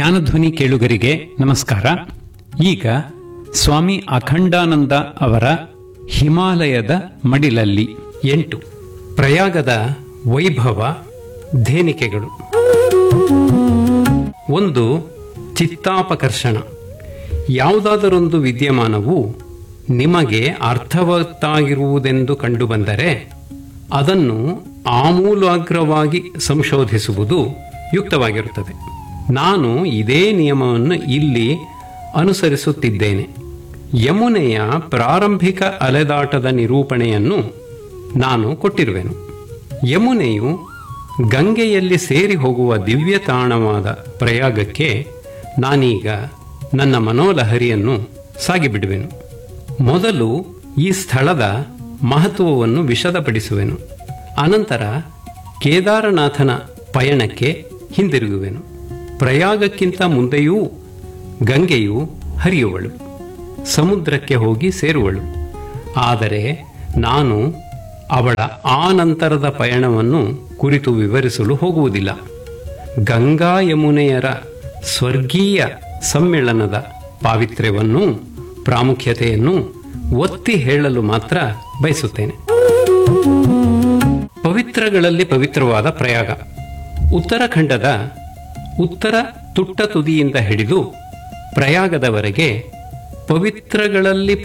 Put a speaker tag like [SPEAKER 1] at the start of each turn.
[SPEAKER 1] ಜ್ಞಾನಧ್ವನಿ ಕೇಳುಗರಿಗೆ ನಮಸ್ಕಾರ ಈಗ ಸ್ವಾಮಿ ಅಖಂಡಾನಂದ ಅವರ ಹಿಮಾಲಯದ ಮಡಿಲಲ್ಲಿ ಎಂಟು ಪ್ರಯಾಗದ ವೈಭವ ಧೇನಿಕೆಗಳು ಒಂದು ಚಿತ್ತಾಪಕರ್ಷಣ ಯಾವುದಾದರೊಂದು ವಿದ್ಯಮಾನವು ನಿಮಗೆ ಅರ್ಥವತ್ತಾಗಿರುವುದೆಂದು ಕಂಡುಬಂದರೆ ಅದನ್ನು ಆಮೂಲಾಗ್ರವಾಗಿ ಸಂಶೋಧಿಸುವುದು ಯುಕ್ತವಾಗಿರುತ್ತದೆ ನಾನು ಇದೇ ನಿಯಮವನ್ನು ಇಲ್ಲಿ ಅನುಸರಿಸುತ್ತಿದ್ದೇನೆ ಯಮುನೆಯ ಪ್ರಾರಂಭಿಕ ಅಲೆದಾಟದ ನಿರೂಪಣೆಯನ್ನು ನಾನು ಕೊಟ್ಟಿರುವೆನು ಯಮುನೆಯು ಗಂಗೆಯಲ್ಲಿ ಸೇರಿ ಹೋಗುವ ದಿವ್ಯ ತಾಣವಾದ ಪ್ರಯಾಗಕ್ಕೆ ನಾನೀಗ ನನ್ನ ಮನೋಲಹರಿಯನ್ನು ಸಾಗಿಬಿಡುವೆನು ಮೊದಲು ಈ ಸ್ಥಳದ ಮಹತ್ವವನ್ನು ವಿಶದಪಡಿಸುವೆನು ಅನಂತರ ಕೇದಾರನಾಥನ ಪಯಣಕ್ಕೆ ಹಿಂದಿರುಗುವೆನು ಪ್ರಯಾಗಕ್ಕಿಂತ ಮುಂದೆಯೂ ಗಂಗೆಯು ಹರಿಯುವಳು ಸಮುದ್ರಕ್ಕೆ ಹೋಗಿ ಸೇರುವಳು ಆದರೆ ನಾನು ಅವಳ ಆ ನಂತರದ ಪಯಣವನ್ನು ಕುರಿತು ವಿವರಿಸಲು ಹೋಗುವುದಿಲ್ಲ ಗಂಗಾ ಯಮುನೆಯರ ಸ್ವರ್ಗೀಯ ಸಮ್ಮಿಳನದ ಪಾವಿತ್ರ್ಯವನ್ನು ಪ್ರಾಮುಖ್ಯತೆಯನ್ನು ಒತ್ತಿ ಹೇಳಲು ಮಾತ್ರ ಬಯಸುತ್ತೇನೆ ಪವಿತ್ರಗಳಲ್ಲಿ ಪವಿತ್ರವಾದ ಪ್ರಯಾಗ ಉತ್ತರಾಖಂಡದ ಉತ್ತರ ತುಟ್ಟ ತುದಿಯಿಂದ ಹಿಡಿದು ಪ್ರಯಾಗದವರೆಗೆ ಪವಿತ್ರಗಳಲ್ಲಿ